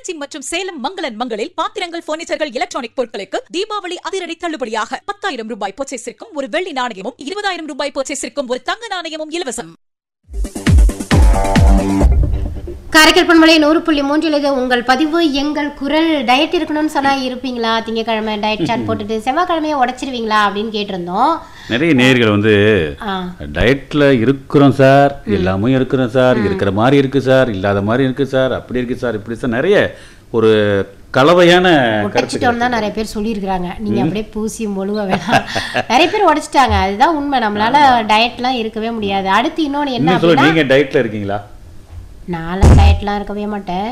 திருச்சி மற்றும் சேலம் மங்களன் மங்களில் பாத்திரங்கள் பர்னிச்சர்கள் எலக்ட்ரானிக் பொருட்களுக்கு தீபாவளி அதிரடி தள்ளுபடியாக பத்தாயிரம் ரூபாய் பர்ச்சேஸிற்கும் ஒரு வெள்ளி நாணயமும் இருபதாயிரம் ரூபாய் பர்ச்சேஸிற்கும் ஒரு தங்க நாணயமும் இலவசம் காரைக்கால் பண்பலை நூறு புள்ளி மூன்றில் இது உங்கள் பதிவு எங்கள் குரல் டயட் இருக்கணும்னு சொன்னா இருப்பீங்களா திங்கக்கிழமை டயட் சாட் போட்டுட்டு செவ்வாய்க்கிழமையை உடைச்சிருவீங்களா அப்படின்னு கேட்டிருந்தோம் நிறைய நேயர்கள் வந்து ஆ டயட்ல இருக்கிறோம் சார் எல்லாமே இருக்கிறோம் சார் இருக்கிற மாதிரி இருக்கு சார் இல்லாத மாதிரி இருக்கு சார் அப்படி இருக்கு சார் இப்படி சார் நிறைய ஒரு கலவையான கருத்துக்கள் உடைச்சிட்டோம்னு தான் நிறைய பேர் சொல்லியிருக்கிறாங்க நீங்க அப்படியே பூசி மொழுவ வேணாம் நிறைய பேர் உடைச்சிட்டாங்க அதுதான் உண்மை நம்மளால டயட்லாம் இருக்கவே முடியாது அடுத்து இன்னொன்னு என்ன இன்னும் சொல்ல அப்படின்னா நீங்க டயட்ல இருக்கீங்களா நானும் டயட்லாம் இருக்கவே மாட்டேன்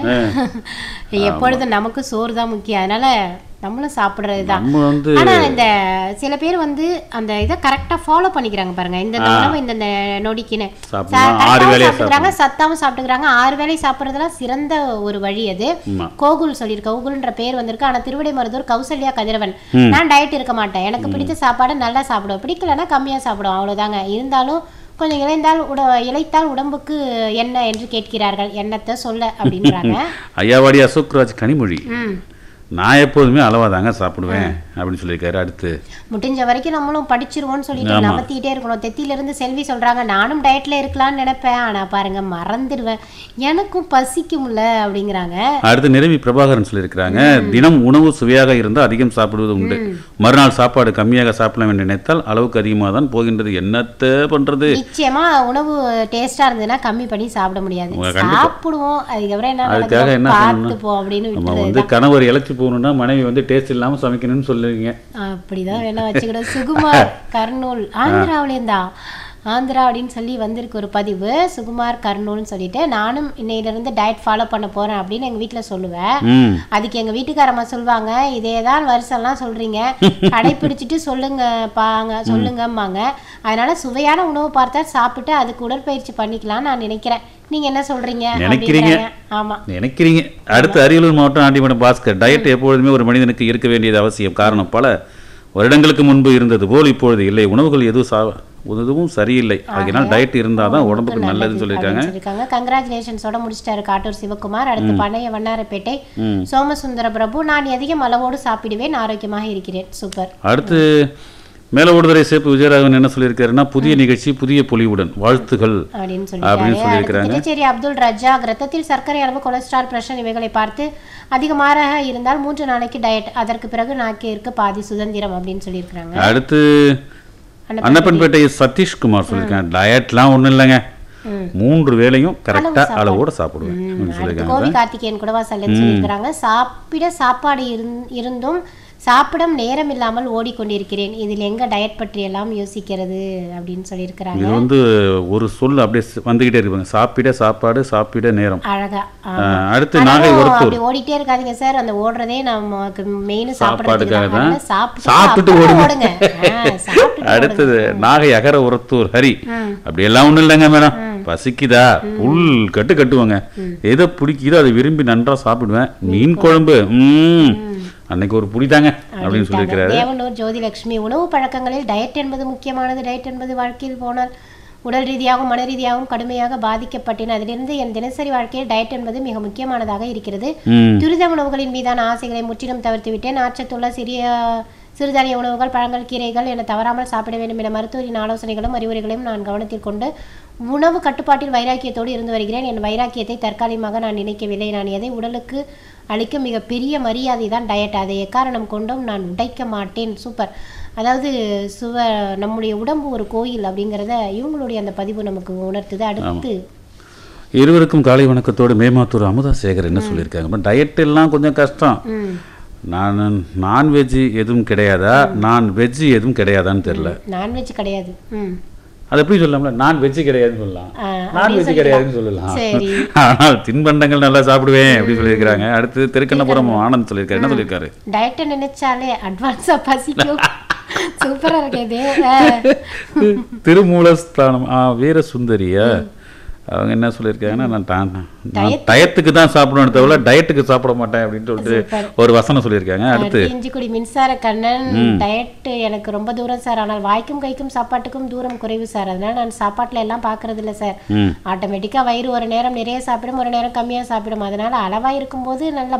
எப்பொழுதும் நமக்கு சோறு தான் முக்கியம் அதனால நம்மளும் சாப்பிடுறது தான் நம்ம வந்து ஆனா இந்த சில பேர் வந்து அந்த இதை கரெக்டா ஃபாலோ பண்ணிக்கிறாங்க பாருங்க இந்த உணவு இந்த இந்த நொடிக்குன்னு சாப்பிடணும், ச- ஆறு correct ஆவும் வேளையா சாப்பிட்டுக்கிறாங்க சத்தாவும் சாப்பிட்டுக்கிறாங்க ஆறு வேளை சாப்பிடுறதுலாம் சிறந்த ஒரு வழி அது ஆமா. கோகுல் சொல்லியிருக்கு கோகுல்ன்ற பேர் வந்திருக்கு ஆனா திருவிடை மருதூர் கௌசல்யா கதிரவன் நான் டயட் இருக்க மாட்டேன் எனக்கு பிடிச்ச சாப்பாடு நல்லா சாப்பிடுவேன் பிடிக்கலன்னா கம்மியா சாப்பிடுவோம் அவ்வளவுதாங்க இருந்தாலும் கொஞ்சம் இளைந்தால் உட இளைத்தால் உடம்புக்கு என்ன என்று கேட்கிறார்கள் என்னத்தை சொல்ல அப்படின்றாங்க ஐயாவாடி அசோக்ராஜ் கனிமொழி ம் நான் எப்போதுமே அளவா தாங்க சாப்பிடுவேன் அப்படின்னு சொல்லியிருக்காரு அடுத்து முடிஞ்ச வரைக்கும் நம்மளும் படிச்சிருவோம்னு சொல்லிட்டு ஆமா. நகர்த்திட்டே இருக்கணும் தெத்தில இருந்து செல்வி சொல்றாங்க நானும் டயட்ல இருக்கலாம்னு நினைப்பேன் ஆனா பாருங்க மறந்துடுவேன் எனக்கும் பசிக்கும்ல அப்படிங்கிறாங்க அடுத்து நிரவி பிரபாகரன் சொல்லியிருக்கிறாங்க தினம் உணவு சுவையாக இருந்தால் அதிகம் சாப்பிடுவது உண்டு மறுநாள் சாப்பாடு கம்மியாக சாப்பிடலாம் என்று நினைத்தால் அளவுக்கு அதிகமாக தான் போகின்றது என்னத்த பண்றது நிச்சயமா உணவு டேஸ்டா இருந்ததுன்னா கம்மி பண்ணி சாப்பிட முடியாது உங்க கண்டிப்பா. சாப்பிடுவோம் அதுக்கப்புறம் என்ன அதுக்காக நடக்குதோ என்ன பார்த்துப்போம் அப்படின்னு நம்ம விட்டுறது வந்து கணவர் இழைச்சி போகணும்னா மனைவி வந்து டேஸ்ட் இல்லாம சமைக்கணும்னு சொல்லுவீங்க அப்படிதான் வேணா வச்சுக்கிட சுகுமார் கர்னூல் ஆந்திராவில இருந்தா ஆந்திரா அப்படின்னு சொல்லி வந்திருக்கு ஒரு பதிவு சுகுமார் கர்னூல்னு சொல்லிட்டு நானும் இன்னையிலிருந்து டயட் ஃபாலோ பண்ண போறேன் அப்படின்னு எங்க வீட்ல சொல்லுவேன் ம் அதுக்கு எங்க வீட்டுக்காரம்மா சொல்லுவாங்க இதே தான் வருஷம்லாம் சொல்றீங்க கடைப்பிடிச்சிட்டு சொல்லுங்க பாங்க சொல்லுங்கம்பாங்க அதனால சுவையான உணவு பார்த்தா சாப்பிட்டு அதுக்கு உடற்பயிற்சி பண்ணிக்கலாம்னு நான் நினைக்கிறேன் நீங்க என்ன சொல்றீங்க நினைக்கிறீங்க. அப்படிங்கிறாங்க. ஆமா நினைக்கிறீங்க அடுத்து அரியலூர் மாவட்டம் ஆண்டிமடம் பாஸ்கர் டயட் எப்பொழுதுமே ஒரு மனிதனுக்கு இருக்க வேண்டியது அவசியம் காரணம் பல வருடங்களுக்கு முன்பு இருந்தது போல் இப்பொழுது இல்லை உணவுகள் எதுவும் சா எதுவும் சரியில்லை அதனால் டயட் இருந்தால் தான் உடம்புக்கு நல்லதுன்னு சொல்லியிருக்காங்க சொல்லியிருக்காங்க கங்க்ராச்சுலேஷன்ஸோட முடிச்சிட்டாரு காட்டூர் சிவகுமார் அடுத்து பழைய வண்ணாரப்பேட்டை சோமசுந்தர பிரபு நான் அதிகம் அளவோடு சாப்பிடுவேன் ஆரோக்கியமாக இருக்கிறேன் சூப்பர் அடுத்து மேல ஓடுதுறை சேப்பு விஜயராகவன் என்ன சொல்லியிருக்காருன்னா புதிய நிகழ்ச்சி புதிய பொலிவுடன் வாழ்த்துகள் அப்படின்னு அப்படின்னு சொல்லியிருக்காரு அடுத்து சொல்லியிருக்கிறாங்க திட்டச்சேரி அப்துல் ரஜாக் ரத்தத்தில் சர்க்கரை அளவு கொலஸ்ட்ரால் பிரஷர் இவைகளை பார்த்து அதிகமாக இருந்தால் மூன்று நாளைக்கு டயட் அதற்கு பிறகு நாக்கிற்கு பாதி சுதந்திரம் அப்படின்னு சொல்லியிருக்காங்க அடுத்து அன்னப்பன்பேட்டை. அன்னப்பன்பேட்டை சதீஷ்குமார் சொல்லியிருக்காங்க டயட்லாம் ஒன்றும் இல்லைங்க மூன்று வேளையும் கரெக்டா அளவோட சாப்பிடுவேன் அப்படின்னு அடுத்து சொல்லியிருக்காங்க கோவி கார்த்திகேயன் கூடவா சல்லன்னு சொல்லியிருக்கிறாங்க சாப்பிட சாப்பாடு இருந்- இருந்தும் சாப்பிடம் நேரம் இல்லாமல் ஓடிக்கொண்டிருக்கிறேன் இதில் எங்க டயட் பற்றி எல்லாம் யோசிக்கிறது அப்படின்னு சொல்லியிருக்கிறாங்க இது வந்து ஒரு சொல் அப்படியே ஸ்- வந்துகிட்டே இருப்பாங்க சாப்பிட சாப்பாடு சாப்பிட நேரம் அழகா ஆ. ஆஹ், அடுத்து ஆனாலும் நாகை ஒருத்தூர் அப்படி ஓடிட்டே இருக்காதீங்க சார் அந்த ஓடுறதே நமக்கு மெயின் சாப்பாட்டுக்காக சாப்பிடுறதுக்கு தான். தான் சாப்பிட்டு சாப்பிட்டு அப்புறம் ஓடுங்க. ஆ, சாப்பிட்டுட்டு அடுத்தது நாகை அகர உரத்தூர் ஹரி அப்படி எல்லாம் ஒண்ணும் இல்லைங்க மேடம் பசிக்குதா புல் கட்டு கட்டுவாங்க எதை பிடிக்குதோ அதை விரும்பி நன்றா சாப்பிடுவேன் மீன் குழம்பு ம் அன்னைக்கு ஒரு புடிதாங்க அப்படின்னு சொல்லியிருக்கிறாரு தேவனூர் ஜோதிலட்சுமி உணவு பழக்கங்களில் டயட் என்பது முக்கியமானது டயட் என்பது வாழ்க்கையில் போனால் உடல் ரீதியாகவும் மன ரீதியாகவும் கடுமையாக பாதிக்கப்பட்டேன் அதிலிருந்து என் தினசரி வாழ்க்கையில் டயட் என்பது மிக முக்கியமானதாக இருக்கிறது ம் துரித உணவுகளின் மீதான ஆசைகளை முற்றிலும் தவிர்த்து விட்டேன் நாச்சத்துள்ள சிறிய சிறுதானிய உணவுகள் பழங்கள் கீரைகள் என தவறாமல் சாப்பிட வேண்டும் என மருத்துவரின் ஆலோசனைகளும் அறிவுரைகளையும் நான் கவனத்தில் கொண்டு உணவு கட்டுப்பாட்டில் வைராக்கியத்தோடு இருந்து வருகிறேன் என் வைராக்கியத்தை தற்காலிகமாக நான் நினைக்கவில்லை நான் எதை உடலுக்கு அளிக்கும் மிக பெரிய மரியாதை தான் டயட் அதை எக்காரணம் கொண்டும் நான் உடைக்க மாட்டேன் சூப்பர் அதாவது சுவ நம்முடைய உடம்பு ஒரு கோயில் அப்படிங்கிறத இவங்களுடைய அந்த பதிவு நமக்கு உணர்த்துது அடுத்து இருவருக்கும் காலை வணக்கத்தோடு மேமாத்தூர் அமுதா சேகர் என்ன சொல்லியிருக்காங்க டயட் எல்லாம் கொஞ்சம் கஷ்டம் ம் நான் நான்வெஜ் எதுவும் கிடையாதா நான் வெஜ் எதுவும் கிடையாதான்னு தெரியல நான்வெஜ் கிடையாது ம் அது எப்படி சொல்லலாம்ல நான் வெஜ் கிடையாதுன்னு சொல்லலாம் ஆ, நான் வெஜ் கிடையாதுன்னு சொல்லலாம் சரி. ஆனால் தின்பண்டங்கள் நல்லா சாப்பிடுவேன் அப்படி சொல்லியிருக்கிறாங்க அடுத்து திருக்கண்ணபுரம் ஆனந்த் சொல்லியிருக்காரு என்ன சொல்லியிருக்காரு டயட்டை நினைச்சாலே அட்வான்ஸா பசிக்கும் சூப்பரா இருக்கு இது ஆ. திருமூலஸ்தானம் ஆ வீர சுந்தரியா அவங்க என்ன சொல்லியிருக்காங்கன்னா நான் தான் நான் டயத்துக்கு தான் சாப்பிடணும் தவிர டயட்டுக்கு சாப்பிட மாட்டேன் அப்படின்னு சொல்லிட்டு ஒரு வசனம் சொல்லியிருக்காங்க அடுத்து இஞ்சிக்குடி மின்சார கண்ணன் டயட் எனக்கு ரொம்ப தூரம் சார் ஆனால் வாய்க்கும் கைக்கும் சாப்பாட்டுக்கும் தூரம் குறைவு சார் அதனால நான் சாப்பாட்டுல எல்லாம் பாக்குறது இல்ல சார் ம் ஆட்டோமேட்டிக்கா வயிறு ஒரு நேரம் நிறைய சாப்பிடும் ஒரு நேரம் கம்மியா சாப்பிடும் அதனால அளவா இருக்கும்போது நல்ல